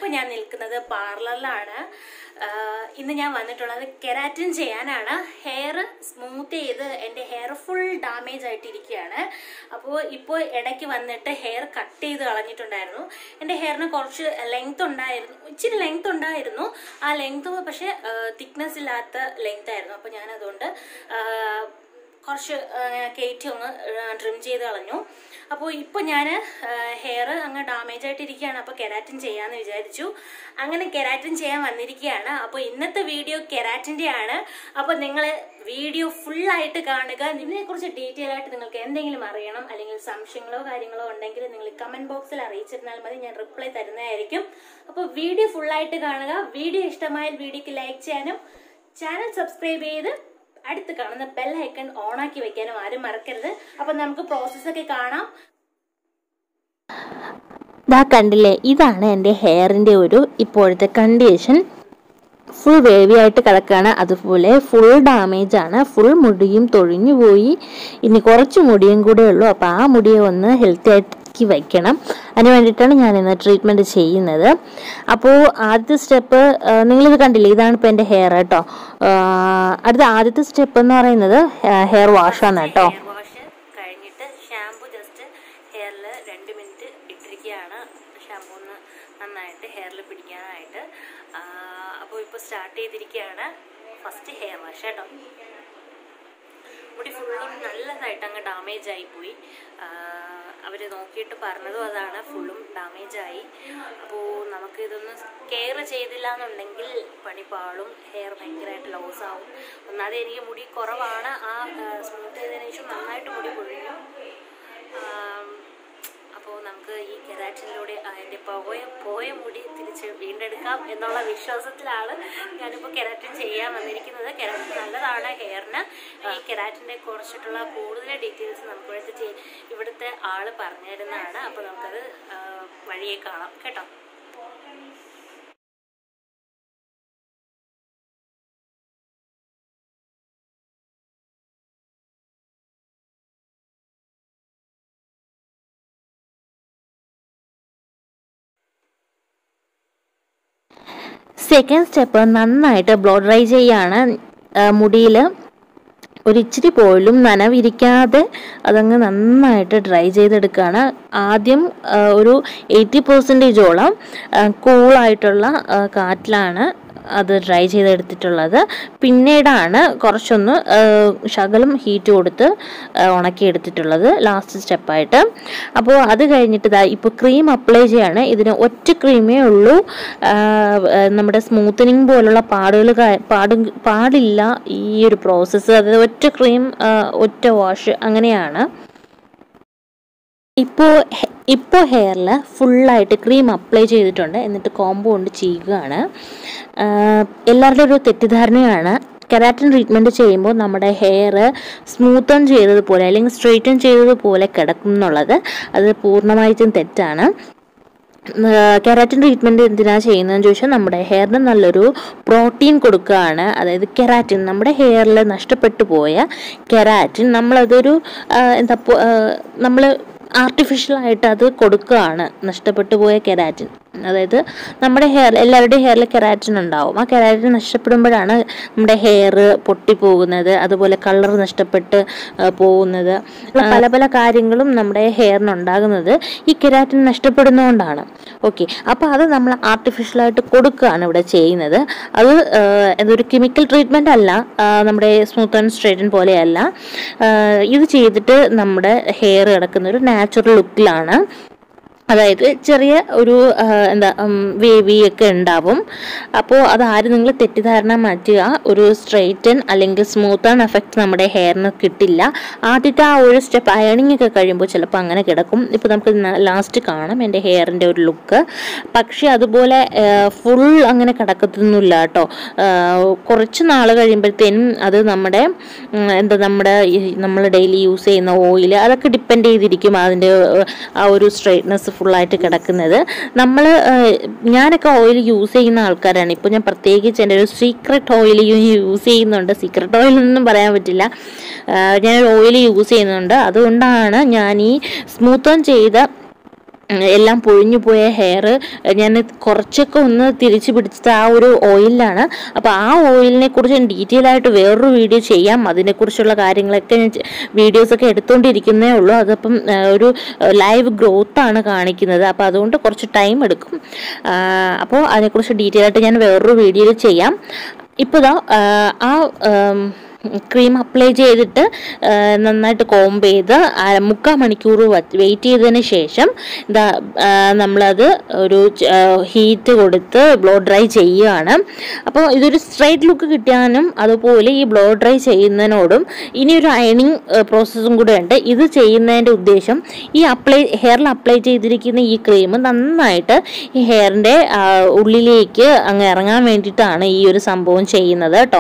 ഇപ്പൊ ഞാൻ നിൽക്കുന്നത് പാർലറിലാണ് ആഹ് ഇന്ന് ഞാൻ വന്നിട്ടുള്ളത് കെരാറ്റിൻ ചെയ്യാനാണ് ഹെയർ സ്മൂത്ത് ചെയ്ത് എൻ്റെ ഹെയർ ഫുൾ ഡാമേജ് ആയിട്ടിരിക്കുകയാണ് അപ്പോൾ ഇപ്പോൾ ഇടയ്ക്ക് വന്നിട്ട് ഹെയർ കട്ട് ചെയ്ത് കളഞ്ഞിട്ടുണ്ടായിരുന്നു എൻ്റെ ഹെയറിന് കുറച്ച് ലെങ്ത് ഉണ്ടായിരുന്നു ഇച്ചിരി ലെങ്ത് ഉണ്ടായിരുന്നു ആ ലെങ്ത് പക്ഷേ തിക്നെസ് ഇല്ലാത്ത ലെങ്ത് ആയിരുന്നു അപ്പോൾ ഞാൻ അതുകൊണ്ട് ആഹ് കുറച്ച് കയറ്റി ഒന്ന് ട്രിം ചെയ്ത് കളഞ്ഞു അപ്പോൾ ഇപ്പോൾ ഞാൻ ഹെയർ അങ്ങ് ഡാമേജ് ആയിട്ടിരിക്കുകയാണ് അപ്പോൾ കെരാറ്റിൻ ചെയ്യാമെന്ന് വിചാരിച്ചു അങ്ങനെ കെരാറ്റിൻ ചെയ്യാൻ വന്നിരിക്കുകയാണ് അപ്പോൾ ഇന്നത്തെ വീഡിയോ കെരാറ്റിൻ്റെ ആണ് അപ്പോൾ നിങ്ങൾ വീഡിയോ ഫുള്ളായിട്ട് കാണുക ഇതിനെക്കുറിച്ച് ഡീറ്റെയിൽ ആയിട്ട് നിങ്ങൾക്ക് എന്തെങ്കിലും അറിയണം അല്ലെങ്കിൽ സംശയങ്ങളോ കാര്യങ്ങളോ ഉണ്ടെങ്കിൽ നിങ്ങൾ കമൻറ്റ് ബോക്സിൽ അറിയിച്ചിരുന്നാൽ മതി ഞാൻ റിപ്ലൈ തരുന്നതായിരിക്കും അപ്പോൾ വീഡിയോ ഫുള്ളായിട്ട് കാണുക വീഡിയോ ഇഷ്ടമായാൽ വീഡിയോക്ക് ലൈക്ക് ചെയ്യാനും ചാനൽ സബ്സ്ക്രൈബ് ചെയ്ത് അടുത്ത് കാണുന്ന ബെൽ ഐക്കൺ ഓൺ ആക്കി വെക്കാനും ആരും മറക്കരുത് അപ്പൊ നമുക്ക് പ്രോസസ് ഒക്കെ കാണാം ദാ കണ്ടില്ലേ ഇതാണ് എൻ്റെ ഹെയറിൻ്റെ ഒരു ഇപ്പോഴത്തെ കണ്ടീഷൻ ഫുൾ വേവി ആയിട്ട് കിടക്കുകയാണ് അതുപോലെ ഫുൾ ഡാമേജ് ആണ് ഫുൾ മുടിയും തൊഴിഞ്ഞു പോയി ഇനി കുറച്ച് മുടിയും കൂടെ ഉള്ളൂ അപ്പോൾ ആ മുടിയെ ഒന്ന് ഹെൽത്തി ആക്കി വയ്ക്കണം അതിന് വേണ്ടിയിട്ടാണ് ഞാൻ ഇന്ന് ട്രീറ്റ്മെൻറ്റ് ചെയ്യുന്നത് അപ്പോൾ ആദ്യത്തെ സ്റ്റെപ്പ് നിങ്ങളിത് കണ്ടില്ലേ ഇതാണ് ഇപ്പോൾ എൻ്റെ ഹെയർ കേട്ടോ ആ, അടുത്ത ആദ്യത്തെ സ്റ്റെപ്പ് എന്ന് പറയുന്നത് ഹെയർ വാഷാണ് കേട്ടോ ഹെയർ വാഷ് കഴിഞ്ഞിട്ട് ഷാംപൂ ജസ്റ്റ് ഹെയറിൽ രണ്ട് മിനിറ്റ് ഇട്ടിരിക്കുകയാണ് ഷാംപൂ ഒന്ന് നന്നായിട്ട് ഹെയറിൽ പിടിക്കാനായിട്ട് അപ്പോൾ ഇപ്പോൾ സ്റ്റാർട്ട് ചെയ്തിരിക്കുകയാണ് ഫസ്റ്റ് ഹെയർ വാഷ് കേട്ടോ മുടി ഫുള്ളും നല്ലതായിട്ട് അങ്ങ് ഡാമേജ് ആയി പോയി അവർ നോക്കിയിട്ട് പറഞ്ഞതും അതാണ് ഫുള്ളും ഡാമേജ് ആയി അപ്പോൾ നമുക്ക് ഇതൊന്ന് കെയർ ചെയ്തില്ല എന്നുണ്ടെങ്കിൽ പണി പാളും ഹെയർ ഭയങ്കരമായിട്ട് ലോസ് ആവും ഒന്നാമത് എനിക്ക് മുടി കുറവാണ് ആ സ്മൂത്ത് ചെയ്തതിനു ശേഷം നന്നായിട്ട് മുടി പൊഴിഞ്ഞു അപ്പോൾ നമുക്ക് ഈ കെരാറ്റിനിലൂടെ അതിൻ്റെ പോയ പോയ മുടി തിരിച്ച് വീണ്ടെടുക്കാം എന്നുള്ള വിശ്വാസത്തിലാണ് ഞാനിപ്പോൾ കെരാറ്റിൻ ചെയ്യാൻ വന്നിരിക്കുന്നത് കെരാറ്റിൻ നല്ലതാണ് ഹെയറിന് ഈ കെരാറ്റിനെ കുറിച്ചിട്ടുള്ള കൂടുതൽ ഡീറ്റെയിൽസ് നമുക്ക് ഇവിടുത്തെ ചെ- ഇവിടുത്തെ ആള് പറഞ്ഞു തരുന്നതാണ് അപ്പോൾ നമുക്കത് ആ, വഴിയെ കാണാം കേട്ടോ സെക്കൻഡ് സ്റ്റെപ്പ് നന്നായിട്ട് ബ്ലോ ഡ്രൈ ചെയ്യാണ് മുടിയിൽ ഒരു ഇച്ചിരി പോലും നനവിരിക്കാതെ അതങ്ങ് നന്നായിട്ട് ഡ്രൈ ചെയ്തെടുക്കുകയാണ് ആദ്യം ആ, ഒരു എയ്റ്റി പെർസെൻറ്റേജോളം കൂളായിട്ടുള്ള കാറ്റിലാണ് അത് ഡ്രൈ ചെയ്തെടുത്തിട്ടുള്ളത് പിന്നീടാണ് കുറച്ചൊന്ന് ആ, ശകലം ഹീറ്റ് കൊടുത്ത് ആ, ഉണക്കിയെടുത്തിട്ടുള്ളത് ലാസ്റ്റ് സ്റ്റെപ്പായിട്ട് അപ്പോൾ അത് കഴിഞ്ഞിട്ട് ഇതാ ഇപ്പോൾ ക്രീം അപ്ലൈ ചെയ്യാണ് ഇതിന് ഒറ്റ ക്രീമേ ഉള്ളൂ ആ, ആ, നമ്മുടെ സ്മൂത്തനിങ് പോലുള്ള പാടുകൾ ക- പാടും പാടില്ല ഈ ഒരു പ്രോസസ്സ് അതായത് ഒറ്റ ക്രീം ആ, ഒറ്റ വാഷ് അങ്ങനെയാണ് ഇപ്പോൾ ഇപ്പോൾ ഹെയറിൽ ഫുള്ളായിട്ട് ക്രീം അപ്ലൈ ചെയ്തിട്ടുണ്ട് എന്നിട്ട് കോംബോ കൊണ്ട് ചെയ്യുകയാണ് ആഹ് എല്ലാവരുടെയും ഒരു തെറ്റിദ്ധാരണയാണ് കെരാറ്റിൻ ട്രീറ്റ്മെൻറ്റ് ചെയ്യുമ്പോൾ നമ്മുടെ ഹെയർ സ്മൂത്തൺ ചെയ്തതുപോലെ അല്ലെങ്കിൽ സ്ട്രെയിറ്റൻ ചെയ്തതുപോലെ കിടക്കും എന്നുള്ളത് അത് പൂർണ്ണമായിട്ടും തെറ്റാണ് കെരാറ്റിൻ ട്രീറ്റ്മെൻറ്റ് എന്തിനാണ് ചെയ്യുന്നതെന്ന് ചോദിച്ചാൽ നമ്മുടെ ഹെയറിന് നല്ലൊരു പ്രോട്ടീൻ കൊടുക്കുകയാണ് അതായത് കെരാറ്റിൻ നമ്മുടെ ഹെയറിൽ നഷ്ടപ്പെട്ടു പോയ കെരാറ്റിൻ നമ്മളതൊരു ആ, എന്താ നമ്മൾ ആർട്ടിഫിഷ്യലായിട്ട് അത് കൊടുക്കുകയാണ് നഷ്ടപ്പെട്ടു പോയ കെരാറ്റിൻ അതായത് നമ്മുടെ ഹെയർ എല്ലാവരുടെയും ഹെയറിൽ കെരാറ്റിൻ ഉണ്ടാവും ആ കെരാറ്റിൻ നഷ്ടപ്പെടുമ്പോഴാണ് നമ്മുടെ ഹെയർ പൊട്ടിപ്പോകുന്നത് അതുപോലെ കളർ നഷ്ടപ്പെട്ട് ആ, പോകുന്നത് പല പല കാര്യങ്ങളും നമ്മുടെ ഹെയറിന് ഉണ്ടാകുന്നത് ഈ കെരാറ്റിൻ നഷ്ടപ്പെടുന്നതുകൊണ്ടാണ് ഓക്കെ അപ്പോൾ അത് നമ്മൾ ആർട്ടിഫിഷ്യലായിട്ട് കൊടുക്കുകയാണ് ഇവിടെ ചെയ്യുന്നത് അത് ആ, എന്തൊരു കെമിക്കൽ ട്രീറ്റ്മെൻ്റ് അല്ല ആ, നമ്മുടെ സ്മൂത്ത് ആൻഡ് സ്ട്രൈറ്റൻ പോലെയല്ല ആ, ഇത് ചെയ്തിട്ട് നമ്മുടെ ഹെയർ കിടക്കുന്ന ഒരു നാച്ചുറൽ ലുക്കിലാണ് അതായത് ചെറിയ ഒരു ആ, എന്താ വേവി ഒക്കെ ഉണ്ടാവും അപ്പോൾ അത് ആരും നിങ്ങൾ തെറ്റിദ്ധാരണ മാറ്റുക ഒരു സ്ട്രെയിറ്റൻ അല്ലെങ്കിൽ സ്മൂത്തൺ എഫക്റ്റ് നമ്മുടെ ഹെയറിന് കിട്ടില്ല ആദ്യത്തെ ആ ഒരു സ്റ്റെപ്പ് അയണിങ് ഒക്കെ കഴിയുമ്പോൾ ചിലപ്പോൾ അങ്ങനെ കിടക്കും ഇപ്പോൾ നമുക്ക് ലാസ്റ്റ് കാണാം എൻ്റെ ഹെയറിൻ്റെ ഒരു ലുക്ക് പക്ഷേ അതുപോലെ ഫുൾ അങ്ങനെ കിടക്കത്തൊന്നുമില്ല കേട്ടോ കുറച്ച് നാൾ കഴിയുമ്പോഴത്തേനും അത് നമ്മുടെ ഉം, എന്താ നമ്മുടെ നമ്മൾ ഡെയിലി യൂസ് ചെയ്യുന്ന ഓയിൽ അതൊക്കെ ഡിപ്പെൻഡ് ചെയ്തിരിക്കും അതിൻ്റെ ഏഹ്, ആ ഒരു സ്ട്രെയിറ്റ്നെസ് ഫുള്ളായിട്ട് കിടക്കുന്നത് നമ്മൾ ഞാനൊക്കെ ഓയിൽ യൂസ് ചെയ്യുന്ന ആൾക്കാരാണ് ഇപ്പോൾ ഞാൻ പ്രത്യേകിച്ച് എൻ്റെ ഒരു സീക്രട്ട് ഓയിൽ യൂസ് ചെയ്യുന്നുണ്ട് സീക്രട്ട് ഓയിൽ എന്നൊന്നും പറയാൻ പറ്റില്ല ഏഹ്, ഞാനൊരു ഓയിൽ യൂസ് ചെയ്യുന്നുണ്ട് അതുകൊണ്ടാണ് ഞാൻ ഈ സ്മൂത്തൺ ചെയ്ത ഉം, എല്ലാം പൊഴിഞ്ഞു പോയ ഹെയർ ഞാൻ കുറച്ചൊക്കെ ഒന്ന് തിരിച്ചു പിടിച്ചത് ആ ഒരു ഓയിലാണ് അപ്പോൾ ആ ഓയിലിനെ കുറിച്ച് ഡീറ്റെയിൽ ആയിട്ട് വേറൊരു വീഡിയോ ചെയ്യാം അതിനെക്കുറിച്ചുള്ള കാര്യങ്ങളൊക്കെ ഞാൻ വീഡിയോസൊക്കെ എടുത്തുകൊണ്ടിരിക്കുന്നേ ഉള്ളൂ അതപ്പം ആ, ഒരു ലൈവ് ഗ്രോത്ത് ആണ് കാണിക്കുന്നത് അപ്പോൾ അതുകൊണ്ട് കുറച്ച് ടൈം എടുക്കും ആ, അപ്പോൾ അതിനെക്കുറിച്ച് ഡീറ്റെയിൽ ആയിട്ട് ഞാൻ വേറൊരു വീഡിയോയിൽ ചെയ്യാം ഇപ്പോൾ ഇതാ ആ, ആ ഉം, ക്രീം അപ്ലൈ ചെയ്തിട്ട് ആ, നന്നായിട്ട് കോംബ് ചെയ്ത് അര- മുക്കാൽ മണിക്കൂർ വെയിറ്റ് ചെയ്തതിന് ശേഷം ഇതാ ആ, നമ്മളത് ഒരു ഹീറ്റ് കൊടുത്ത് ബ്ലോ ഡ്രൈ ചെയ്യുകയാണ് അപ്പോൾ ഇതൊരു സ്ട്രൈറ്റ് ലുക്ക് കിട്ടാനും അതുപോലെ ഈ ബ്ലോ ഡ്രൈ ചെയ്യുന്നതിനോടും ഇനി ഒരു അയണിങ് പ്രോസസ്സും കൂടെ ഉണ്ട് ഇത് ചെയ്യുന്നതിൻ്റെ ഉദ്ദേശം ഈ അപ്ലൈ ഹെയറിൽ അപ്ലൈ ചെയ്തിരിക്കുന്ന ഈ ക്രീം നന്നായിട്ട് ഈ ഹെയറിൻ്റെ ഉള്ളിലേക്ക് അങ്ങ് ഇറങ്ങാൻ വേണ്ടിയിട്ടാണ് ഈ ഒരു സംഭവം ചെയ്യുന്നത് കേട്ടോ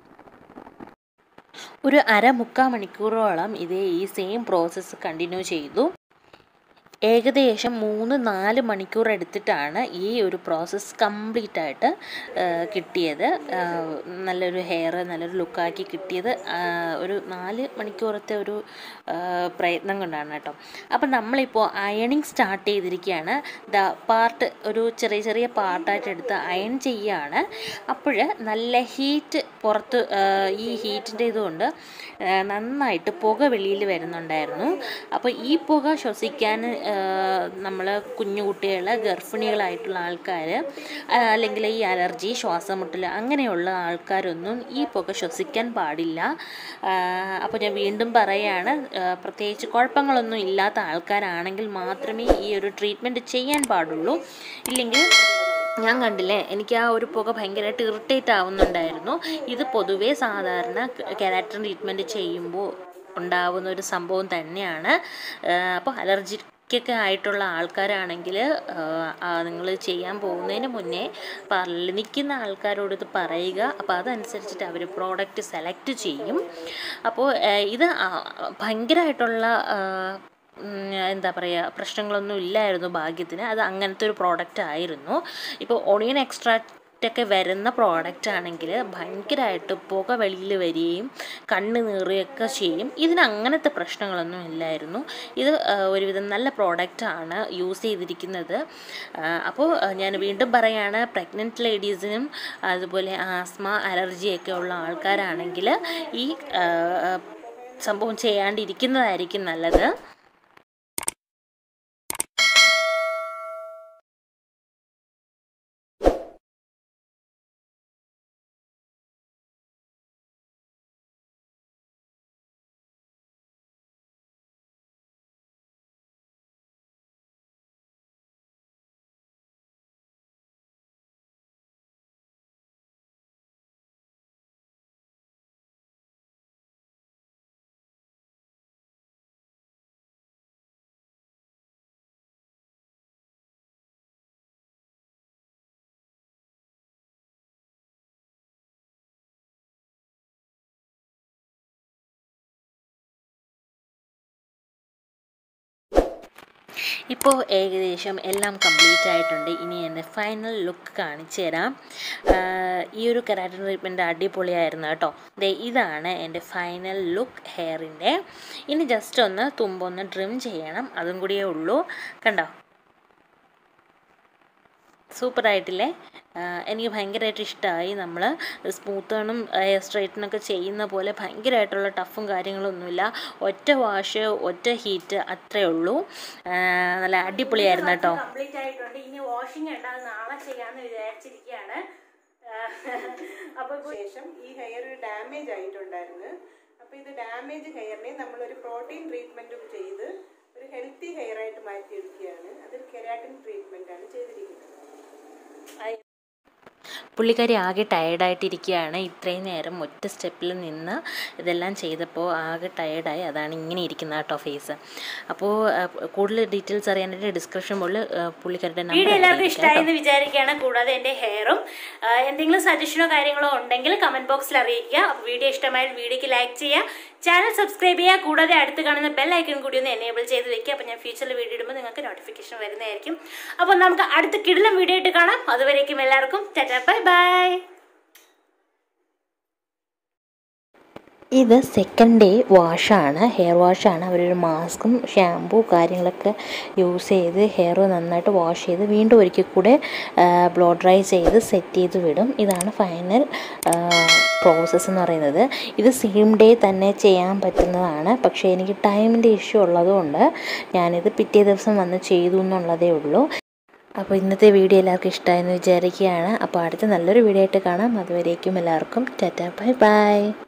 ഒരു അര മുക്കാൽ മണിക്കൂറോളം ഇതേ ഈ സെയിം പ്രോസസ്സ് കണ്ടിന്യൂ ചെയ്തു ഏകദേശം മൂന്ന് നാല് മണിക്കൂർ എടുത്തിട്ടാണ് ഈ ഒരു പ്രോസസ്സ് കംപ്ലീറ്റ് ആയിട്ട് ആ, കിട്ടിയത് ആ, നല്ലൊരു ഹെയർ നല്ലൊരു ലുക്കാക്കി കിട്ടിയത് ആ, ഒരു നാല് മണിക്കൂറത്തെ ഒരു ആ, പ്രയത്നം കൊണ്ടാണ് കേട്ടോ അപ്പം നമ്മളിപ്പോൾ അയണിങ് സ്റ്റാർട്ട് ചെയ്തിരിക്കുകയാണ് ദ പാർട്ട് ഒരു ചെറിയ ചെറിയ പാർട്ടായിട്ട് എടുത്ത് അയൺ ചെയ്യുകയാണ് അപ്പോൾ നല്ല ഹീറ്റ് പുറത്ത് ആ, ഈ ഹീറ്റിൻ്റെ ഇതുകൊണ്ട് ആ, നന്നായിട്ട് പുക വെളിയിൽ വരുന്നുണ്ടായിരുന്നു അപ്പോൾ ഈ പുക ശ്വസിക്കാൻ നമ്മൾ കുഞ്ഞു കുട്ടികൾ ഗർഭിണികളായിട്ടുള്ള ആൾക്കാർ അല്ലെങ്കിൽ ഈ അലർജി ശ്വാസമുട്ടൽ അങ്ങനെയുള്ള ആൾക്കാരൊന്നും ഈ പുക ശ്വസിക്കാൻ പാടില്ല അപ്പോൾ ഞാൻ വീണ്ടും പറയുകയാണ് ആ, പ്രത്യേകിച്ച് കുഴപ്പങ്ങളൊന്നും ഇല്ലാത്ത ആൾക്കാരാണെങ്കിൽ മാത്രമേ ഈ ഒരു ട്രീറ്റ്മെൻറ്റ് ചെയ്യാൻ പാടുള്ളൂ ഇല്ലെങ്കിൽ ഞാൻ കണ്ടില്ലേ എനിക്ക് ആ ഒരു പുക ഭയങ്കരമായിട്ട് ഇറിറ്റേറ്റ് ആവുന്നുണ്ടായിരുന്നു ഇത് പൊതുവേ സാധാരണ കെരാറ്റിൻ ട്രീറ്റ്മെൻറ്റ് ചെയ്യുമ്പോൾ ഉണ്ടാവുന്ന ഒരു സംഭവം തന്നെയാണ് അപ്പോൾ അലർജിക്കൊക്കെ ആയിട്ടുള്ള ആൾക്കാരാണെങ്കിൽ നിങ്ങൾ ചെയ്യാൻ പോകുന്നതിന് മുന്നേ പാർലറിൽ നിൽക്കുന്ന ആൾക്കാരോട് ഇത് പറയുക അപ്പോൾ അതനുസരിച്ചിട്ട് അവർ പ്രോഡക്റ്റ് സെലക്ട് ചെയ്യും അപ്പോൾ ഇത് ആ, ഭയങ്കരമായിട്ടുള്ള ആ, ഉം, എന്താ പറയുക പ്രശ്നങ്ങളൊന്നും ഇല്ലായിരുന്നു ഭാഗ്യത്തിന് അത് അങ്ങനത്തെ ഒരു പ്രോഡക്റ്റ് ആയിരുന്നു ഇപ്പോൾ ഓണിയൻ എക്സ്ട്രാക്റ്റ് ഒക്കെ വരുന്ന പ്രോഡക്റ്റ് ആണെങ്കിൽ ഭയങ്കരമായിട്ട് പുക വെളിയിൽ വരികയും കണ്ണ് നീറുകയൊക്കെ ചെയ്യും ഇതിന് അങ്ങനത്തെ പ്രശ്നങ്ങളൊന്നും ഇല്ലായിരുന്നു ഇത് ആ, ഒരുവിധം നല്ല പ്രോഡക്റ്റാണ് യൂസ് ചെയ്തിരിക്കുന്നത് ആ, അപ്പോൾ ആ, ഞാൻ വീണ്ടും പറയാണ് പ്രഗ്നൻറ്റ് ലേഡീസിനും അതുപോലെ ആസ്മ അലർജിയൊക്കെ ഉള്ള ആൾക്കാരാണെങ്കിൽ ഈ ആ, ആ, സംഭവം ചെയ്യാണ്ടിരിക്കുന്നതായിരിക്കും നല്ലത് ഇപ്പോൾ ഏകദേശം എല്ലാം കംപ്ലീറ്റ് ആയിട്ടുണ്ട് ഇനി എൻ്റെ ഫൈനൽ ലുക്ക് കാണിച്ചു തരാം ആഹ് ഈ ഒരു കെരാറ്റിൻ ട്രീറ്റ്മെൻറ്റ് അടിപൊളിയായിരുന്നു കേട്ടോ ദേ ഇതാണ് എൻ്റെ ഫൈനൽ ലുക്ക് ഹെയറിൻ്റെ ഇനി ജസ്റ്റ് ഒന്ന് തുമ്പൊന്ന് ട്രിം ചെയ്യണം അതും കൂടിയേ ഉള്ളൂ കണ്ടോ സൂപ്പറായിട്ടില്ലേ ആഹ് എനിക്ക് ഭയങ്കരമായിട്ട് ഇഷ്ടമായി നമ്മൾ സ്മൂത്തണും ഹെയർ സ്ട്രൈറ്റനൊക്കെ ചെയ്യുന്ന പോലെ ഭയങ്കരമായിട്ടുള്ള ടഫും കാര്യങ്ങളൊന്നുമില്ല ഒറ്റ വാഷ് ഒറ്റ ഹീറ്റ് അത്രേ ഉള്ളൂ ആഹ് നല്ല അടിപൊളിയായിരുന്നു കേട്ടോ കംപ്ലീറ്റ് ആയിട്ടുണ്ട് ഇനി വാഷിംഗ് ഉണ്ടാകും നാളെ ചെയ്യാന്ന് വിചാരിച്ചിരിക്കുകയാണ് അപ്പൊ ഇപ്പൊ ശേഷം ഈ ഹെയർ ഡാമേജ് ആയിട്ടുണ്ടായിരുന്നു അപ്പൊ ഇത് ഡാമേജ് ഹെയറിനെ നമ്മളൊരു പ്രോട്ടീൻ ട്രീറ്റ്മെന്റും ചെയ്ത് ഒരു ഹെൽത്തി ഹെയർ ആയിട്ട് മാറ്റിയെടുക്കുകയാണ് അതൊരു കെരാറ്റിൻ ട്രീറ്റ്മെന്റ് ആണ് ചെയ്തിരിക്കുന്നത് പുള്ളിക്കാരി ആകെ ടയേർഡായിട്ടിരിക്കുകയാണ് ഇത്രയും നേരം ഒറ്റ സ്റ്റെപ്പിൽ നിന്ന് ഇതെല്ലാം ചെയ്തപ്പോൾ ആകെ ടയേർഡായി അതാണ് ഇങ്ങനെ ഇരിക്കുന്നത് കേട്ടോ ഫേസ് അപ്പോൾ കൂടുതൽ ഡീറ്റെയിൽസ് അറിയാനായിട്ട് ഡിസ്ക്രിപ്ഷൻ മുകളിൽ പുള്ളിക്കാരുടെ വീഡിയോ നമ്പർ എല്ലാവർക്കും ഇഷ്ടമായി എന്ന് വിചാരിക്കുകയാണ് കൂടാതെ എൻ്റെ ഹെയറും എന്തെങ്കിലും സജഷനോ കാര്യങ്ങളോ ഉണ്ടെങ്കിൽ കമന്റ് ബോക്സിൽ അറിയിക്കുക അപ്പോൾ വീഡിയോ ഇഷ്ടമായാൽ വീഡിയോക്ക് ലൈക്ക് ചെയ്യുക ചാനൽ സബ്സ്ക്രൈബ് ചെയ്യുക കൂടാതെ അടുത്ത് കാണുന്ന ബെൽ ഐക്കൺ കൂടി ഒന്ന് എനേബിൾ ചെയ്ത് വെക്കുക അപ്പോൾ ഞാൻ ഫ്യൂച്ചറിൽ വീഡിയോ ഇടുമ്പോൾ നിങ്ങൾക്ക് നോട്ടിഫിക്കേഷൻ വരുന്നതായിരിക്കും അപ്പോൾ നമുക്ക് അടുത്ത കിടിലം വീഡിയോ ആയിട്ട് കാണാം അതുവരേക്കും എല്ലാവർക്കും ടാറ്റാ ബൈ ബൈ ഇത് സെക്കൻഡ് ഡേ വാഷാണ് ഹെയർ വാഷാണ് അവരൊരു മാസ്കും ഷാമ്പൂ കാര്യങ്ങളൊക്കെ യൂസ് ചെയ്ത് ഹെയർ നന്നായിട്ട് വാഷ് ചെയ്ത് വീണ്ടും ഒരിക്കൽ കൂടെ ബ്ലോ ഡ്രൈ ചെയ്ത് സെറ്റ് ചെയ്ത് വിടും ഇതാണ് ഫൈനൽ പ്രോസസ്സ് എന്ന് പറയുന്നത് ഇത് സെയിം ഡേ തന്നെ ചെയ്യാൻ പറ്റുന്നതാണ് പക്ഷേ എനിക്ക് ടൈമിൻ്റെ ഇഷ്യൂ ഉള്ളതുകൊണ്ട് ഞാനിത് പിറ്റേ ദിവസം വന്ന് ചെയ്തു എന്നുള്ളതേ ഉള്ളൂ അപ്പോൾ ഇന്നത്തെ വീഡിയോ എല്ലാവർക്കും ഇഷ്ടമായെന്ന് വിചാരിക്കുകയാണ് അപ്പോൾ അടുത്ത നല്ലൊരു വീഡിയോ ആയിട്ട് കാണാം അതുവരേക്കും എല്ലാവർക്കും ടാറ്റ ബൈ ബൈ